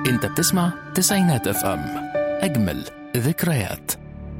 انت بتسمع تسعينات اف ام اجمل ذكريات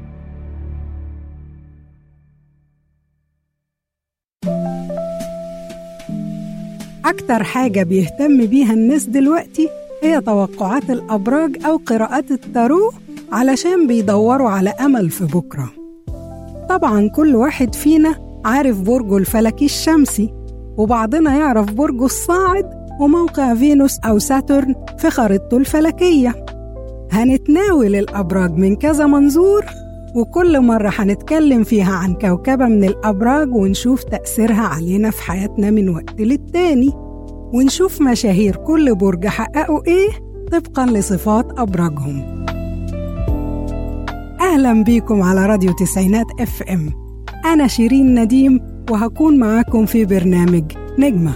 أكتر حاجة بيهتم بيها الناس دلوقتي هي توقعات الأبراج أو قراءات التارو علشان بيدوروا على أمل في بكرة طبعا كل واحد فينا عارف برجه الفلكي الشمسي وبعضنا يعرف برجه الصاعد وموقع فينوس أو ساترن في خريطته الفلكية هنتناول الأبراج من كذا منظور وكل مرة هنتكلم فيها عن كوكبة من الأبراج ونشوف تأثيرها علينا في حياتنا من وقت للتاني ونشوف مشاهير كل برج حققوا إيه طبقا لصفات أبراجهم أهلا بيكم على راديو تسعينات اف ام أنا شيرين نديم وهكون معاكم في برنامج نجمة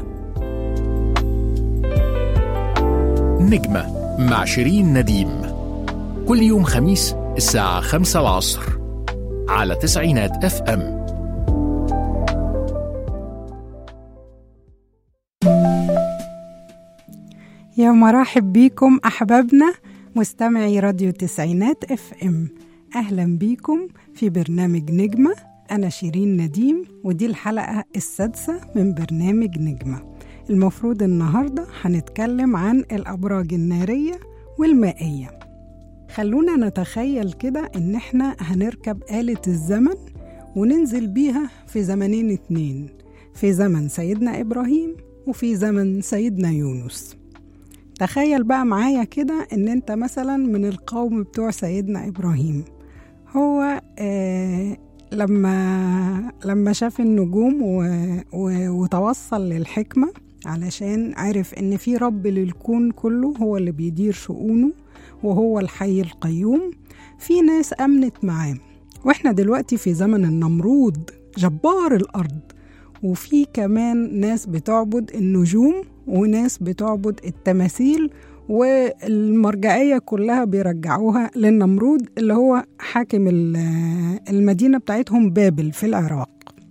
نجمة مع شيرين نديم كل يوم خميس الساعة خمسة العصر على تسعينات اف ام يا مرحب بيكم أحبابنا مستمعي راديو تسعينات اف ام أهلا بيكم في برنامج نجمة أنا شيرين نديم ودي الحلقة السادسة من برنامج نجمة المفروض النهاردة هنتكلم عن الأبراج النارية والمائية خلونا نتخيل كده إن إحنا هنركب آلة الزمن وننزل بيها في زمنين اتنين في زمن سيدنا إبراهيم وفي زمن سيدنا يونس تخيل بقى معايا كده إن أنت مثلا من القوم بتوع سيدنا إبراهيم هو آه لما لما شاف النجوم و و وتوصل للحكمة علشان عرف إن في رب للكون كله هو اللي بيدير شؤونه وهو الحي القيوم في ناس أمنت معاه وإحنا دلوقتي في زمن النمرود جبار الأرض وفي كمان ناس بتعبد النجوم وناس بتعبد التماثيل والمرجعية كلها بيرجعوها للنمرود اللي هو حاكم المدينة بتاعتهم بابل في العراق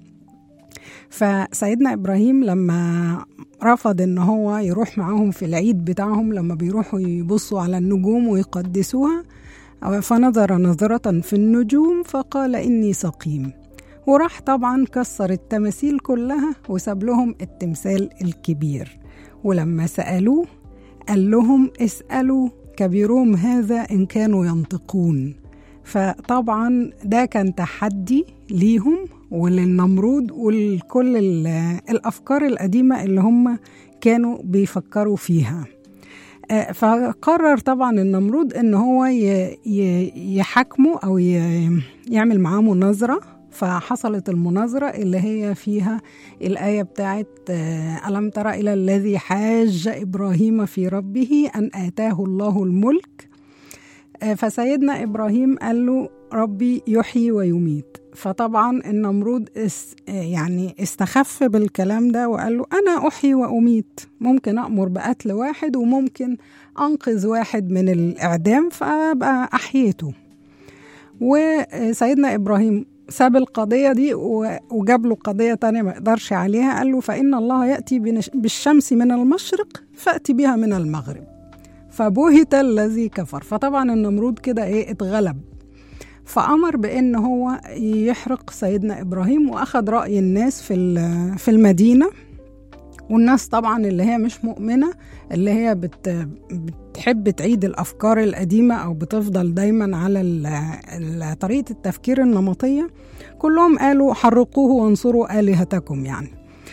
فسيدنا إبراهيم لما رفض إن هو يروح معاهم في العيد بتاعهم لما بيروحوا يبصوا على النجوم ويقدسوها فنظر نظرة في النجوم فقال إني سقيم وراح طبعا كسر التماثيل كلها وساب لهم التمثال الكبير ولما سألوه قال لهم اسألوا كبيرهم هذا إن كانوا ينطقون فطبعا ده كان تحدي ليهم وللنمرود ولكل الأفكار القديمة اللي هم كانوا بيفكروا فيها فقرر طبعا النمرود ان هو يحاكمه او يعمل معاه مناظره فحصلت المناظرة اللي هي فيها الآية بتاعت ألم تر إلى الذي حاج إبراهيم في ربه أن آتاه الله الملك فسيدنا إبراهيم قال له ربي يحيي ويميت فطبعا النمرود اس يعني استخف بالكلام ده وقال له أنا أحيي وأميت ممكن أأمر بقتل واحد وممكن أنقذ واحد من الإعدام فأبقى أحييته وسيدنا إبراهيم ساب القضية دي وجاب له قضية تانية ما يقدرش عليها قال له فإن الله يأتي بالشمس من المشرق فأتي بها من المغرب فبهت الذي كفر فطبعا النمرود كده ايه اتغلب فأمر بأن هو يحرق سيدنا إبراهيم وأخذ رأي الناس في في المدينة والناس طبعا اللي هي مش مؤمنة اللي هي بت بتحب تعيد الأفكار القديمة أو بتفضل دايما على طريقة التفكير النمطية كلهم قالوا حرقوه وانصروا آلهتكم يعني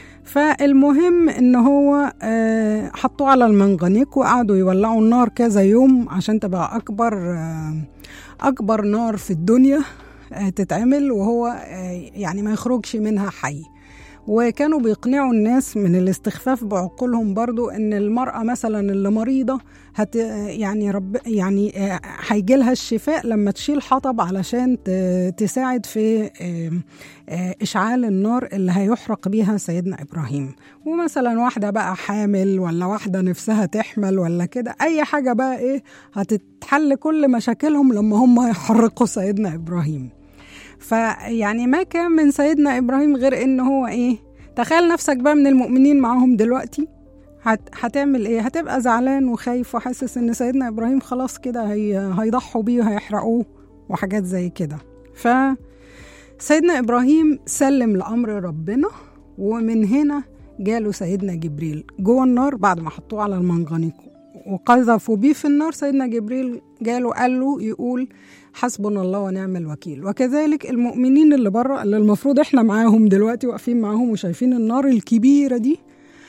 فالمهم ان هو حطوه على المنغنيق وقعدوا يولعوا النار كذا يوم عشان تبقى اكبر اكبر نار في الدنيا تتعمل وهو يعني ما يخرجش منها حي وكانوا بيقنعوا الناس من الاستخفاف بعقولهم برضو ان المرأة مثلا اللي مريضة هت يعني رب يعني هيجي لها الشفاء لما تشيل حطب علشان تساعد في اشعال النار اللي هيحرق بيها سيدنا ابراهيم ومثلا واحدة بقى حامل ولا واحدة نفسها تحمل ولا كده اي حاجة بقى ايه هتتحل كل مشاكلهم لما هم يحرقوا سيدنا ابراهيم فيعني ما كان من سيدنا ابراهيم غير ان هو ايه تخيل نفسك بقى من المؤمنين معاهم دلوقتي هت... هتعمل ايه هتبقى زعلان وخايف وحاسس ان سيدنا ابراهيم خلاص كده هي... هيضحوا بيه وهيحرقوه وحاجات زي كده ف سيدنا ابراهيم سلم لامر ربنا ومن هنا جاله سيدنا جبريل جوه النار بعد ما حطوه على المنغنيق وقذفوا بيه في النار سيدنا جبريل جاله قال له يقول حسبنا الله ونعم الوكيل وكذلك المؤمنين اللي بره اللي المفروض احنا معاهم دلوقتي واقفين معاهم وشايفين النار الكبيره دي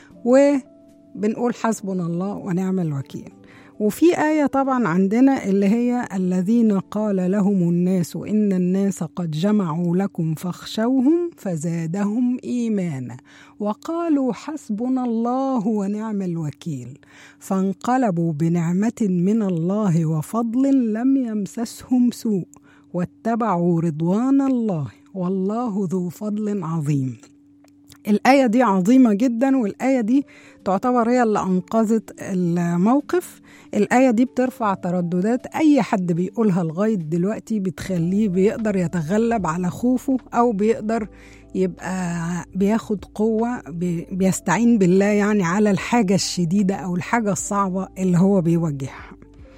وبنقول حسبنا الله ونعم الوكيل وفي آية طبعا عندنا اللي هي الذين قال لهم الناس إن الناس قد جمعوا لكم فاخشوهم فزادهم إيمانا وقالوا حسبنا الله ونعم الوكيل فانقلبوا بنعمة من الله وفضل لم يمسسهم سوء واتبعوا رضوان الله والله ذو فضل عظيم الآية دي عظيمة جدا والآية دي تعتبر هي اللي أنقذت الموقف الآية دي بترفع ترددات أي حد بيقولها لغاية دلوقتي بتخليه بيقدر يتغلب على خوفه أو بيقدر يبقى بياخد قوة بيستعين بالله يعني على الحاجة الشديدة أو الحاجة الصعبة اللي هو بيواجهها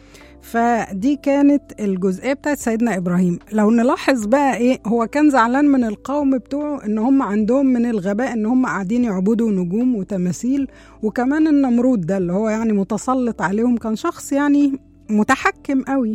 فدي كانت الجزئيه بتاعت سيدنا ابراهيم لو نلاحظ بقى ايه هو كان زعلان من القوم بتوعه ان هم عندهم من الغباء ان هم قاعدين يعبدوا نجوم وتماثيل وكمان النمرود ده اللي هو يعني متسلط عليهم كان شخص يعني متحكم قوي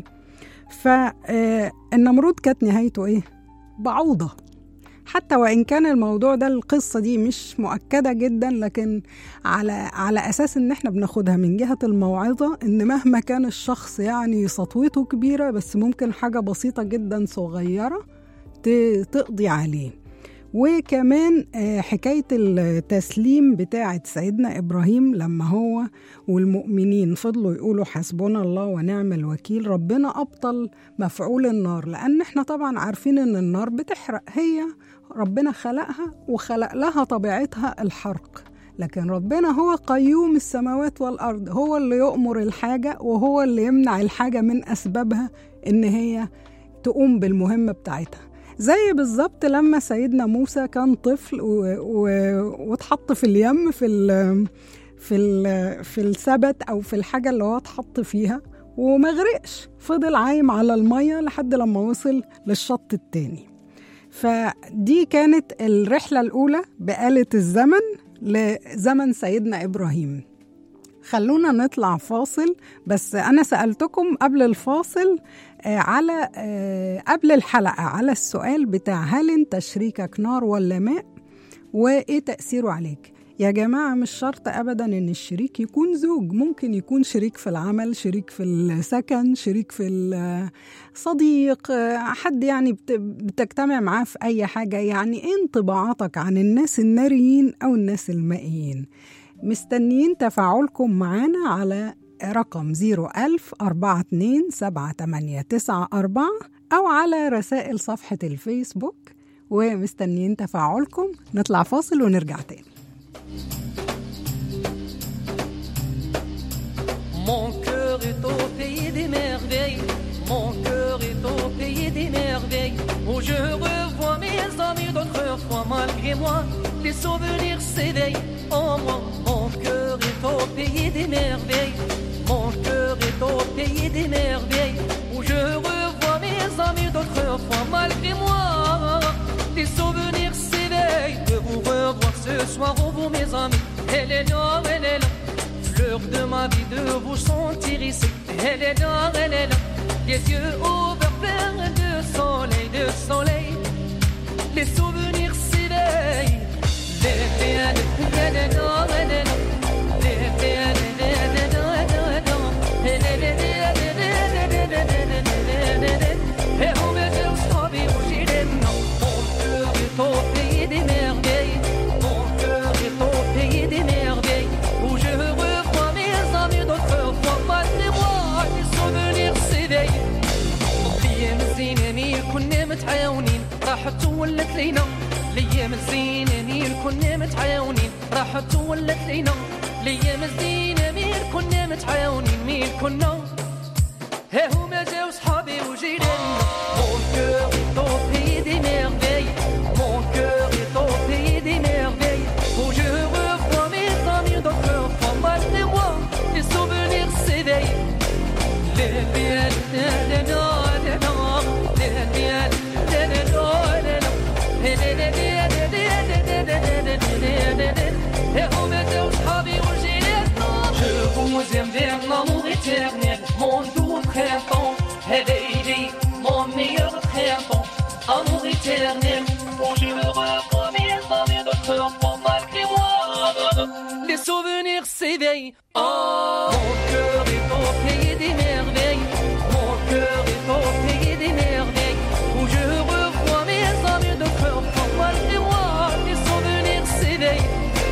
فالنمرود كانت نهايته ايه بعوضه حتى وان كان الموضوع ده القصه دي مش مؤكده جدا لكن على على اساس ان احنا بناخدها من جهه الموعظه ان مهما كان الشخص يعني سطوته كبيره بس ممكن حاجه بسيطه جدا صغيره تقضي عليه وكمان حكاية التسليم بتاعة سيدنا إبراهيم لما هو والمؤمنين فضلوا يقولوا حسبنا الله ونعم الوكيل ربنا أبطل مفعول النار لأن احنا طبعا عارفين إن النار بتحرق هي ربنا خلقها وخلق لها طبيعتها الحرق لكن ربنا هو قيوم السماوات والأرض هو اللي يؤمر الحاجة وهو اللي يمنع الحاجة من أسبابها إن هي تقوم بالمهمة بتاعتها زي بالظبط لما سيدنا موسى كان طفل واتحط في اليم في ال في ال في السبت او في الحاجه اللي هو اتحط فيها وما غرقش فضل عايم على الميه لحد لما وصل للشط التاني فدي كانت الرحله الاولى بآلة الزمن لزمن سيدنا ابراهيم خلونا نطلع فاصل بس انا سالتكم قبل الفاصل على قبل الحلقه على السؤال بتاع هل انت شريكك نار ولا ماء وايه تاثيره عليك يا جماعة مش شرط أبدا إن الشريك يكون زوج ممكن يكون شريك في العمل شريك في السكن شريك في الصديق حد يعني بتجتمع معاه في أي حاجة يعني إيه انطباعاتك عن الناس الناريين أو الناس المائيين مستنيين تفاعلكم معانا على رقم 01000 42 7894 أو على رسائل صفحة الفيسبوك ومستنيين تفاعلكم نطلع فاصل ونرجع تاني Mon cœur est au pays des merveilles, mon cœur est au pays des merveilles, où je revois mes amis d'autrefois, malgré moi, les souvenirs s'éveillent en moi. Mon cœur est au pays des merveilles, mon cœur est au pays des merveilles, où je revois mes amis d'autrefois, malgré moi, les souvenirs s'éveillent de vous revoir ce soir, au vous mes amis, elle est là, elle est là fleur de ma vie de vous sentir ici. Elle est là, elle est là, les yeux ouverts pleins de soleil, de soleil. Les souvenirs s'éveillent. Elle est là, elle est là, elle est là. Elle est là, elle est là, elle est là. Elle est là, elle est là, elle est là, elle est là. Et on me dit, on s'en vit, on s'y est, non. Mon cœur est au pays des merveilles. Mon cœur est au pays des merveilles. Où je revois mes amis d'autrefois. Malgré-moi, les souvenirs s'éveillent. الايام الزينه مين كنا متعاونين راحت ولت لينا الايام الزينه مين كنا متعاونين راحت ولت لينا الايام الزينه مين كنا متعاونين مين كنا ها هما جاو صحابي وجيراننا Mon cœur est au pays des merveilles Mon cœur est au pays des merveilles Où je revois mes amis d'autrefois Je vous aime vers l'amour éternel, mon doux printemps. Hey baby, mon meilleur printemps, amour éternel. Bon, je me revois bien dans d'autres enfants malgré moi. Les souvenirs s'éveillent. Oh, mon cœur est au pays des merveilles. Mon cœur est au pays des merveilles. Où je revois mes amis d'autres enfants malgré moi. Les souvenirs s'éveillent.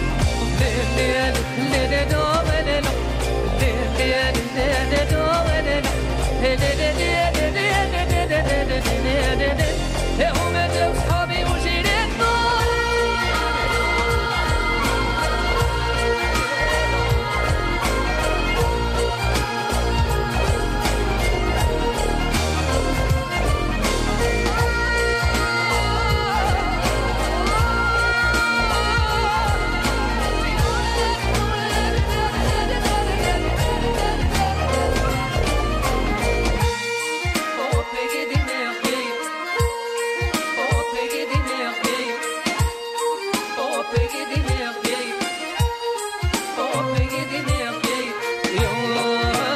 Au pays des merveilles, au pays des merveilles, au pays des merveilles, au pays des merveilles.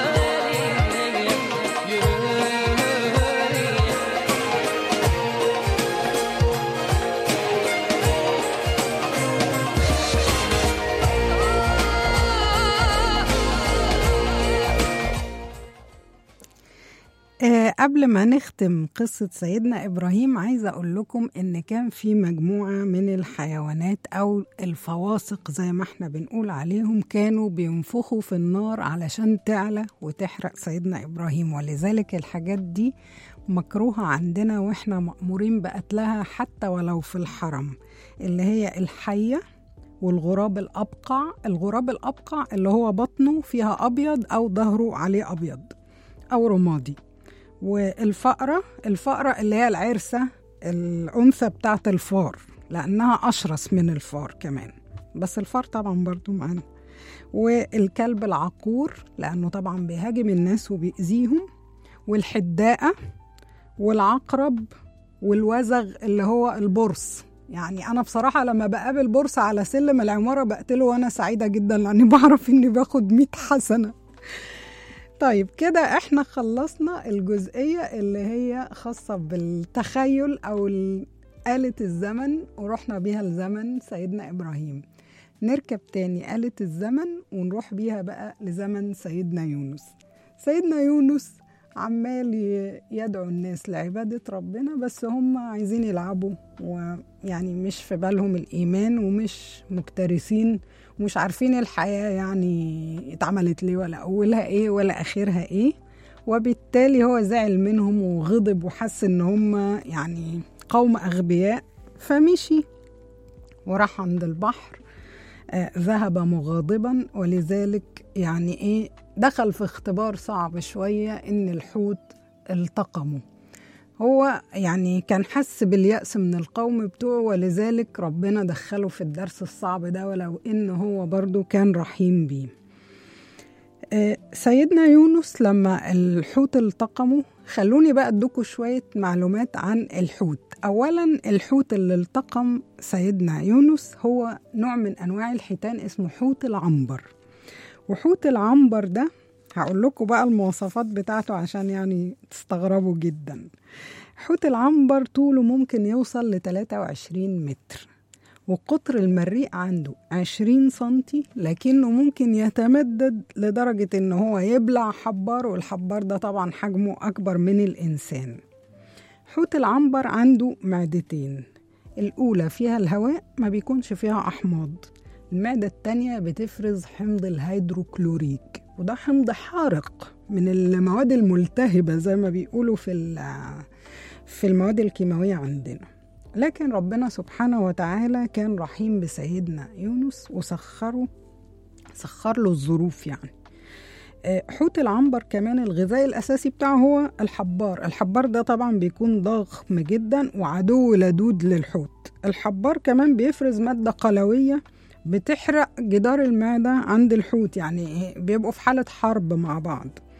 آه، قبل ما نختم قصة سيدنا إبراهيم عايزة أقول لكم إن كان في مجموعة من الحيوانات أو الفواسق زي ما احنا بنقول عليهم كانوا بينفخوا في النار علشان تعلى وتحرق سيدنا إبراهيم ولذلك الحاجات دي مكروهة عندنا وإحنا مأمورين بقتلها حتى ولو في الحرم اللي هي الحية والغراب الأبقع الغراب الأبقع اللي هو بطنه فيها أبيض أو ظهره عليه أبيض أو رمادي والفأرة الفأرة اللي هي العرسة الأنثى بتاعت الفار لأنها أشرس من الفار كمان بس الفار طبعا برضو معانا والكلب العقور لأنه طبعا بيهاجم الناس وبيأذيهم والحداقة والعقرب والوزغ اللي هو البرص يعني أنا بصراحة لما بقابل برص على سلم العمارة بقتله وأنا سعيدة جدا لأني بعرف إني باخد 100 حسنة طيب كده احنا خلصنا الجزئية اللي هي خاصة بالتخيل أو ال- آلة الزمن ورحنا بيها لزمن سيدنا إبراهيم نركب تاني آلة الزمن ونروح بيها بقى لزمن سيدنا يونس سيدنا يونس عمال ي- يدعو الناس لعبادة ربنا بس هم عايزين يلعبوا ويعني مش في بالهم الإيمان ومش مكترثين ومش عارفين الحياة يعني اتعملت ليه ولا أولها إيه ولا آخرها إيه وبالتالي هو زعل منهم وغضب وحس إن هم يعني قوم أغبياء فمشي وراح عند البحر آه، ذهب مغاضبا ولذلك يعني ايه دخل في اختبار صعب شوية ان الحوت التقمه هو يعني كان حس باليأس من القوم بتوعه ولذلك ربنا دخله في الدرس الصعب ده ولو ان هو برضو كان رحيم بيه آه، سيدنا يونس لما الحوت التقمه خلوني بقى ادوكوا شوية معلومات عن الحوت أولا الحوت اللي التقم سيدنا يونس هو نوع من أنواع الحيتان اسمه حوت العنبر وحوت العنبر ده هقول لكم بقى المواصفات بتاعته عشان يعني تستغربوا جدا حوت العنبر طوله ممكن يوصل ل 23 متر وقطر المريء عنده 20 سنتي لكنه ممكن يتمدد لدرجة إن هو يبلع حبار والحبار ده طبعا حجمه أكبر من الإنسان حوت العنبر عنده معدتين الأولى فيها الهواء ما بيكونش فيها أحماض المعدة التانية بتفرز حمض الهيدروكلوريك وده حمض حارق من المواد الملتهبة زي ما بيقولوا في ال- في المواد الكيماوية عندنا لكن ربنا سبحانه وتعالى كان رحيم بسيدنا يونس وسخره سخر له الظروف يعني آه، حوت العنبر كمان الغذاء الأساسي بتاعه هو الحبار الحبار ده طبعا بيكون ضخم جدا وعدو لدود للحوت الحبار كمان بيفرز مادة قلوية بتحرق جدار المعدة عند الحوت يعني بيبقوا في حالة حرب مع بعض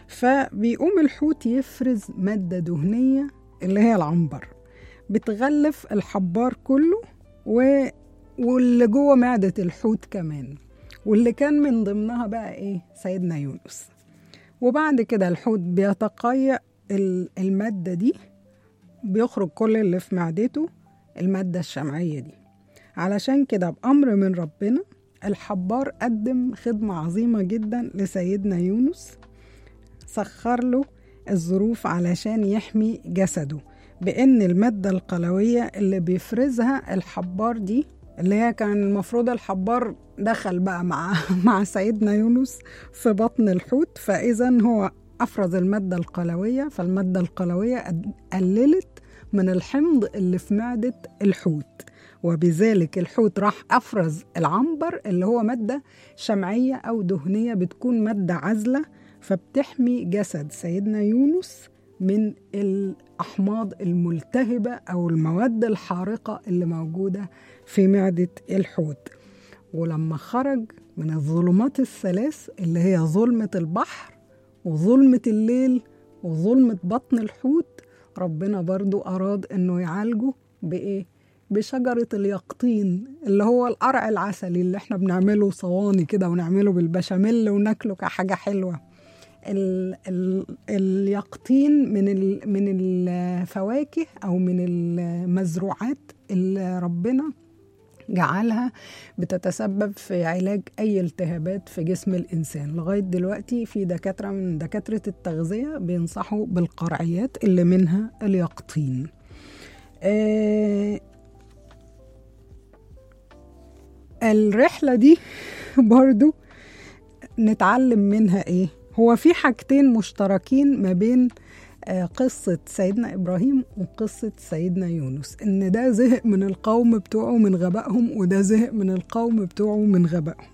فبيقوم الحوت يفرز مادة دهنية اللي هي العنبر بتغلف الحبار كله و... واللي جوه معدة الحوت كمان واللي كان من ضمنها بقى ايه سيدنا يونس وبعد كده الحوت بيتقيأ ال- المادة دي بيخرج كل اللي في معدته المادة الشمعية دي علشان كده بأمر من ربنا الحبار قدم خدمة عظيمة جدا لسيدنا يونس سخر له الظروف علشان يحمي جسده بأن المادة القلوية اللي بيفرزها الحبار دي اللي هي كان المفروض الحبار دخل بقى مع مع سيدنا يونس في بطن الحوت فإذا هو أفرز المادة القلوية فالمادة القلوية قد- قللت من الحمض اللي في معدة الحوت وبذلك الحوت راح أفرز العنبر اللي هو مادة شمعية أو دهنية بتكون مادة عازلة فبتحمي جسد سيدنا يونس من الأحماض الملتهبة أو المواد الحارقة اللي موجودة في معدة الحوت ولما خرج من الظلمات الثلاث اللي هي ظلمة البحر وظلمة الليل وظلمة بطن الحوت ربنا برضو أراد أنه يعالجه بإيه؟ بشجرة اليقطين اللي هو القرع العسلي اللي احنا بنعمله صواني كده ونعمله بالبشاميل وناكله كحاجة حلوة ال ال اليقطين من ال من الفواكه او من المزروعات اللي ربنا جعلها بتتسبب في علاج اي التهابات في جسم الانسان لغايه دلوقتي في دكاتره من دكاتره التغذيه بينصحوا بالقرعيات اللي منها اليقطين آه الرحله دي برضو نتعلم منها ايه هو في حاجتين مشتركين ما بين آه، قصة سيدنا إبراهيم وقصة سيدنا يونس إن ده زهق من القوم بتوعه من غبائهم وده زهق من القوم بتوعه من غبائهم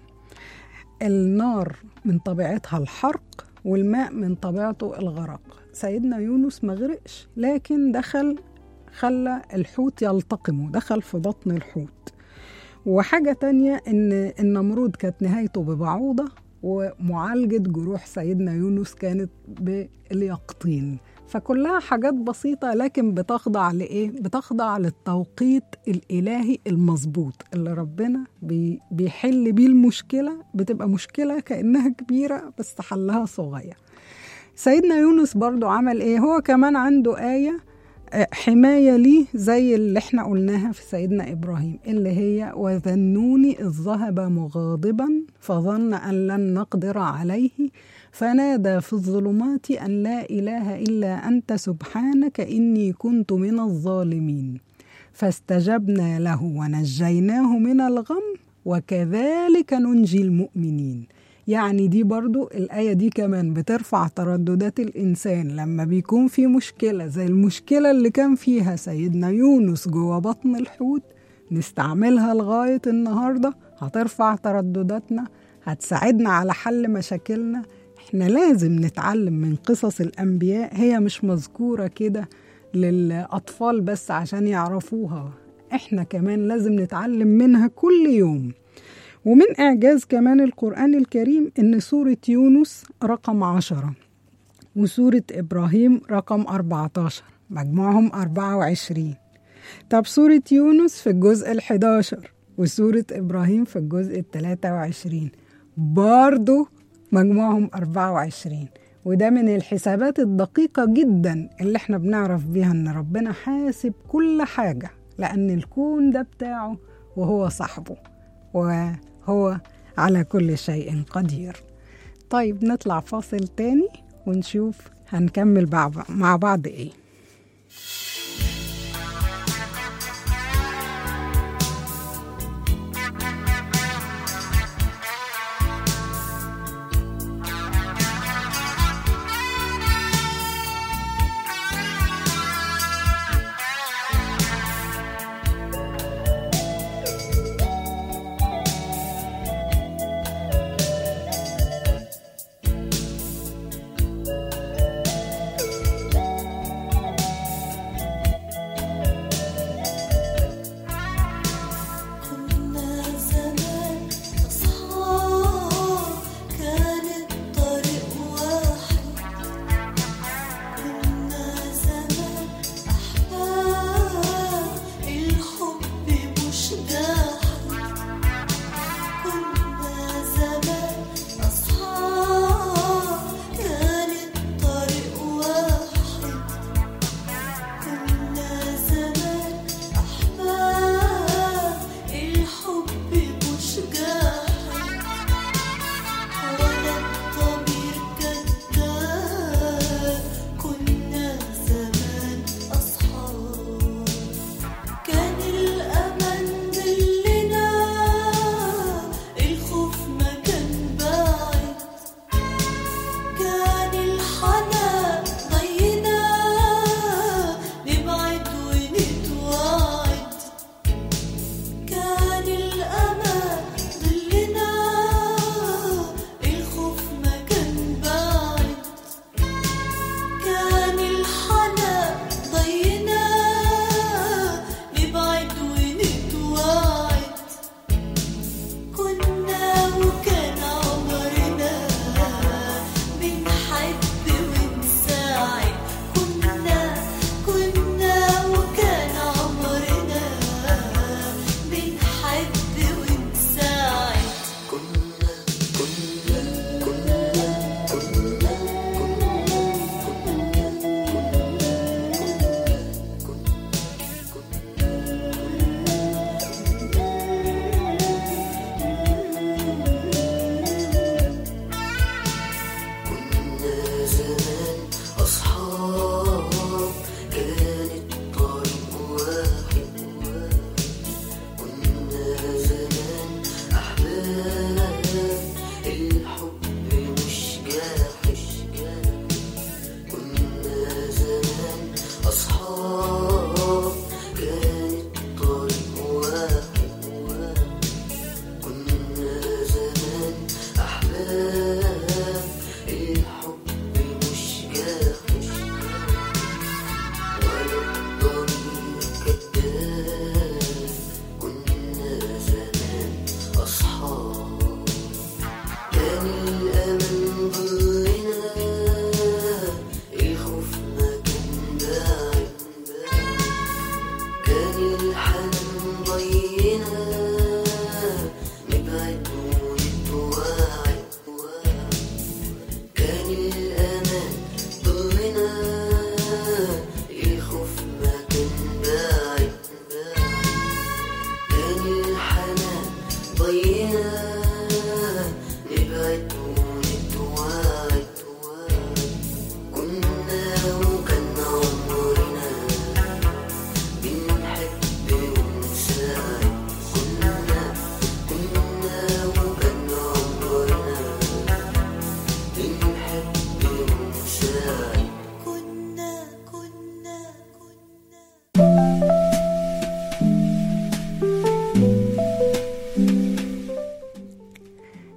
النار من طبيعتها الحرق والماء من طبيعته الغرق سيدنا يونس ما غرقش لكن دخل خلى الحوت يلتقمه دخل في بطن الحوت وحاجة تانية إن النمرود كانت نهايته ببعوضة ومعالجة جروح سيدنا يونس كانت باليقطين فكلها حاجات بسيطة لكن بتخضع لإيه؟ بتخضع للتوقيت الإلهي المظبوط اللي ربنا بي بيحل بيه المشكلة بتبقى مشكلة كأنها كبيرة بس حلها صغير سيدنا يونس برضو عمل إيه؟ هو كمان عنده آية آه، حماية ليه زي اللي احنا قلناها في سيدنا إبراهيم اللي هي وذنوني إذ ذهب مغاضبا فظن أن لن نقدر عليه فنادى في الظلمات أن لا إله إلا أنت سبحانك إني كنت من الظالمين فاستجبنا له ونجيناه من الغم وكذلك ننجي المؤمنين يعني دي برضو الآية دي كمان بترفع ترددات الإنسان لما بيكون في مشكلة زي المشكلة اللي كان فيها سيدنا يونس جوه بطن الحوت نستعملها لغاية النهاردة هترفع تردداتنا هتساعدنا على حل مشاكلنا احنا لازم نتعلم من قصص الأنبياء هي مش مذكورة كده للأطفال بس عشان يعرفوها احنا كمان لازم نتعلم منها كل يوم ومن إعجاز كمان القرآن الكريم إن سورة يونس رقم عشرة وسورة إبراهيم رقم 14 مجموعهم 24 طب سورة يونس في الجزء ال11 وسورة إبراهيم في الجزء ال23 برضو مجموعهم 24 وده من الحسابات الدقيقة جدا اللي احنا بنعرف بيها ان ربنا حاسب كل حاجة لأن الكون ده بتاعه وهو صاحبه وهو على كل شيء قدير طيب نطلع فاصل تاني ونشوف هنكمل بعض- مع بعض ايه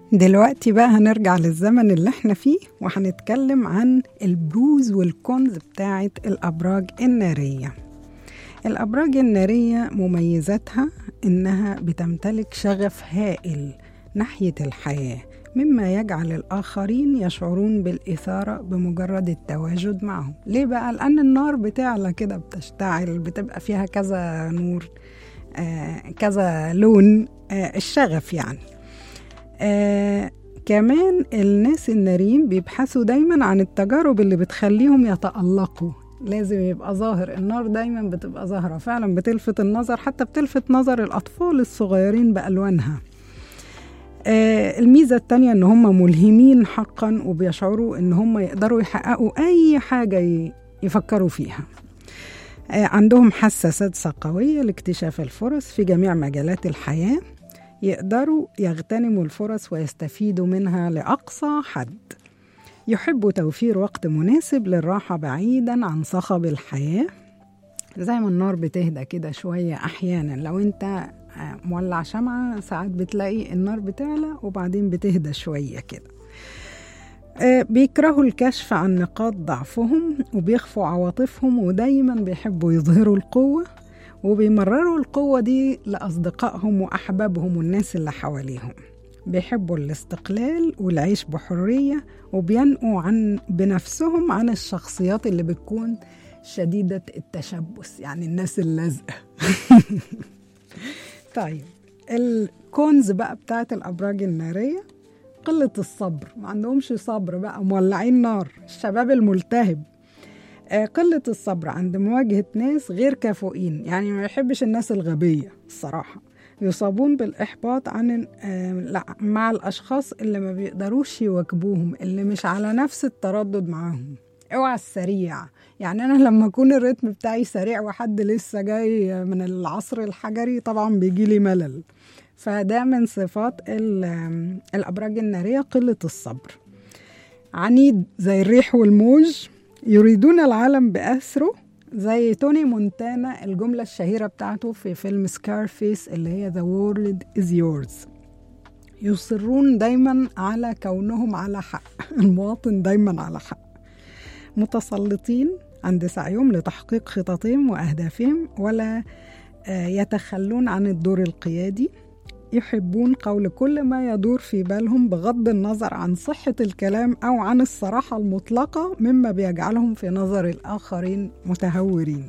دلوقتي بقى هنرجع للزمن اللي احنا فيه وهنتكلم عن البروز والكونز بتاعة الأبراج النارية الأبراج النارية مميزاتها إنها بتمتلك شغف هائل ناحية الحياة مما يجعل الآخرين يشعرون بالإثارة بمجرد التواجد معهم ليه بقى؟ لأن النار بتعلى كده بتشتعل بتبقى فيها كذا نور آه كذا لون آه الشغف يعني آه كمان الناس الناريين بيبحثوا دايما عن التجارب اللي بتخليهم يتألقوا لازم يبقى ظاهر النار دايما بتبقى ظاهرة فعلا بتلفت النظر حتى بتلفت نظر الأطفال الصغيرين بألوانها آه الميزة التانية إن هم ملهمين حقا وبيشعروا إن هم يقدروا يحققوا أي حاجة ي- يفكروا فيها آه عندهم حاسة سادسة قوية لاكتشاف الفرص في جميع مجالات الحياة يقدروا يغتنموا الفرص ويستفيدوا منها لأقصى حد يحبوا توفير وقت مناسب للراحة بعيدا عن صخب الحياة زي ما النار بتهدى كده شوية أحيانا لو أنت آه، مولع شمعة ساعات بتلاقي النار بتعلى وبعدين بتهدى شوية كده آه، بيكرهوا الكشف عن نقاط ضعفهم وبيخفوا عواطفهم ودايما بيحبوا يظهروا القوة وبيمرروا القوة دي لأصدقائهم وأحبابهم والناس اللي حواليهم بيحبوا الاستقلال والعيش بحرية وبينقوا عن بنفسهم عن الشخصيات اللي بتكون شديدة التشبث يعني الناس اللازقة طيب الكونز بقى بتاعت الأبراج النارية قلة الصبر ما عندهمش صبر بقى مولعين نار الشباب الملتهب آه، قلة الصبر عند مواجهة ناس غير كفؤين يعني ما يحبش الناس الغبية الصراحة يصابون بالإحباط عن آه، لا مع الأشخاص اللي ما بيقدروش يواكبوهم اللي مش على نفس التردد معاهم اوعى السريع يعني انا لما اكون الريتم بتاعي سريع وحد لسه جاي من العصر الحجري طبعا بيجي لي ملل فده من صفات ال- الابراج الناريه قله الصبر عنيد زي الريح والموج يريدون العالم بأسره زي توني مونتانا الجملة الشهيرة بتاعته في فيلم سكارفيس اللي هي The World is Yours يصرون دايما على كونهم على حق المواطن دايما على حق متسلطين عند سعيهم لتحقيق خططهم وأهدافهم ولا آه، يتخلون عن الدور القيادي يحبون قول كل ما يدور في بالهم بغض النظر عن صحة الكلام أو عن الصراحة المطلقة مما بيجعلهم في نظر الآخرين متهورين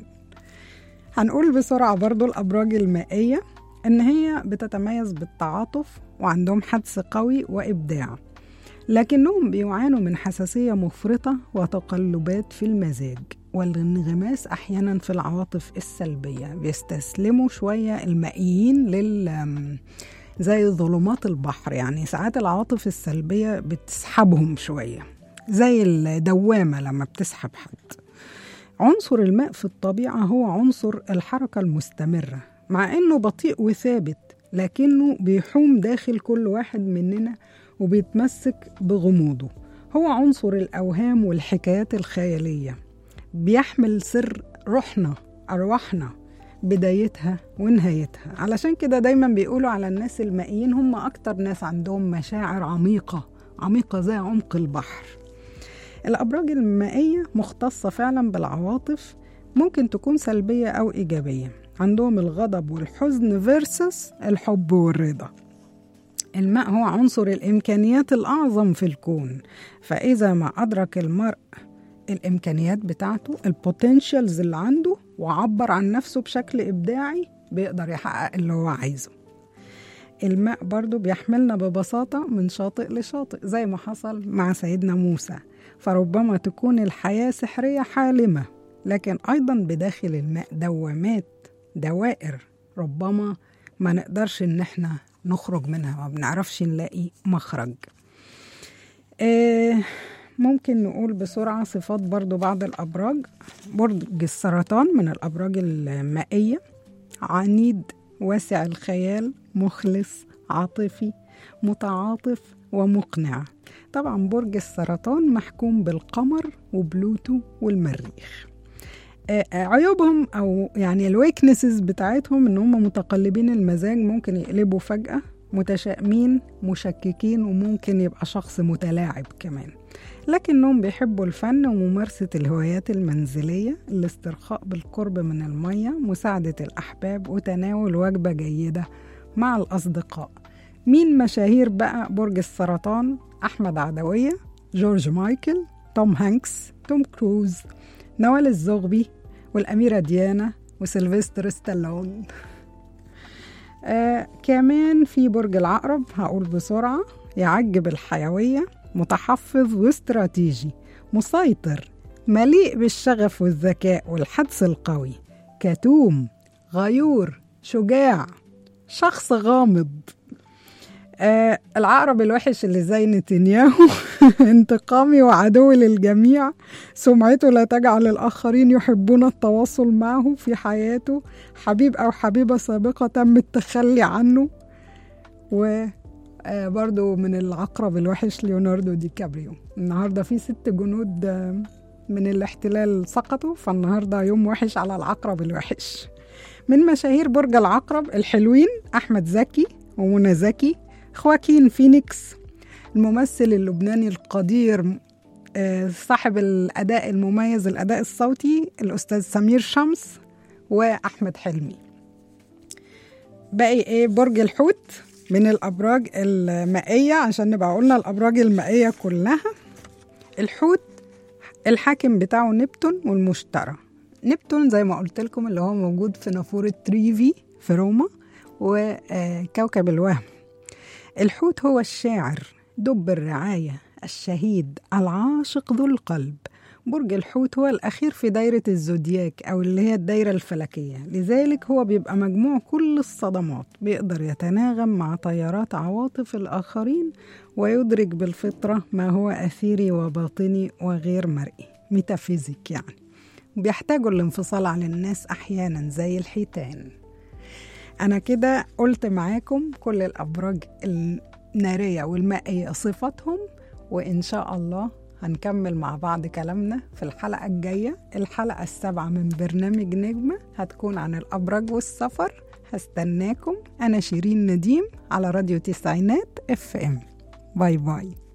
هنقول بسرعة برضو الأبراج المائية إن هي بتتميز بالتعاطف وعندهم حدس قوي وإبداع لكنهم بيعانوا من حساسية مفرطة وتقلبات في المزاج والانغماس أحيانا في العواطف السلبية بيستسلموا شوية المائيين لل زي ظلمات البحر يعني ساعات العواطف السلبية بتسحبهم شوية زي الدوامة لما بتسحب حد عنصر الماء في الطبيعة هو عنصر الحركة المستمرة مع إنه بطيء وثابت لكنه بيحوم داخل كل واحد مننا وبيتمسك بغموضه هو عنصر الأوهام والحكايات الخيالية بيحمل سر روحنا أرواحنا بدايتها ونهايتها علشان كده دايما بيقولوا على الناس المائيين هم أكتر ناس عندهم مشاعر عميقة عميقة زي عمق البحر الأبراج المائية مختصة فعلا بالعواطف ممكن تكون سلبية أو إيجابية عندهم الغضب والحزن فيرسس الحب والرضا الماء هو عنصر الإمكانيات الأعظم في الكون فإذا ما أدرك المرء الإمكانيات بتاعته البوتنشالز اللي عنده وعبر عن نفسه بشكل إبداعي بيقدر يحقق اللي هو عايزه الماء برضو بيحملنا ببساطة من شاطئ لشاطئ زي ما حصل مع سيدنا موسى فربما تكون الحياة سحرية حالمة لكن أيضا بداخل الماء دوامات دوائر ربما ما نقدرش إن احنا نخرج منها ما بنعرفش نلاقي مخرج آه ممكن نقول بسرعة صفات برضو بعض الأبراج برج السرطان من الأبراج المائية عنيد واسع الخيال مخلص عاطفي متعاطف ومقنع طبعا برج السرطان محكوم بالقمر وبلوتو والمريخ آه، عيوبهم او يعني الويكنسز بتاعتهم ان هم متقلبين المزاج ممكن يقلبوا فجأة متشائمين مشككين وممكن يبقى شخص متلاعب كمان لكنهم بيحبوا الفن وممارسة الهوايات المنزلية الاسترخاء بالقرب من المية مساعدة الأحباب وتناول وجبة جيدة مع الأصدقاء مين مشاهير بقى برج السرطان أحمد عدوية جورج مايكل توم هانكس توم كروز نوال الزغبي والأميرة ديانا وسيلفستر ستالون آه كمان في برج العقرب هقول بسرعة يعجب الحيوية متحفظ واستراتيجي مسيطر مليء بالشغف والذكاء والحدس القوي كتوم غيور شجاع شخص غامض آه العقرب الوحش اللي زي نتنياهو انتقامي وعدو للجميع سمعته لا تجعل الآخرين يحبون التواصل معه في حياته حبيب أو حبيبة سابقة تم التخلي عنه و آه برضو من العقرب الوحش ليوناردو دي كابريو النهاردة في ست جنود آه من الاحتلال سقطوا فالنهاردة يوم وحش على العقرب الوحش من مشاهير برج العقرب الحلوين أحمد زكي ومنى زكي خواكين فينيكس الممثل اللبناني القدير آه صاحب الأداء المميز الأداء الصوتي الأستاذ سمير شمس وأحمد حلمي باقي إيه برج الحوت من الأبراج المائية عشان نبقى قلنا الأبراج المائية كلها الحوت الحاكم بتاعه نبتون والمشتري نبتون زي ما قلت لكم اللي هو موجود في نافورة تريفي في روما وكوكب الوهم الحوت هو الشاعر دب الرعاية الشهيد العاشق ذو القلب برج الحوت هو الأخير في دايرة الزودياك أو اللي هي الدايرة الفلكية لذلك هو بيبقى مجموع كل الصدمات بيقدر يتناغم مع تيارات عواطف الآخرين ويدرك بالفطرة ما هو أثيري وباطني وغير مرئي ميتافيزيك يعني بيحتاجوا الانفصال عن الناس أحيانا زي الحيتان أنا كده قلت معاكم كل الأبراج النارية والمائية صفاتهم وإن شاء الله هنكمل مع بعض كلامنا في الحلقة الجاية الحلقة السابعة من برنامج نجمة هتكون عن الأبراج والسفر هستناكم أنا شيرين نديم على راديو تسعينات اف ام باي باي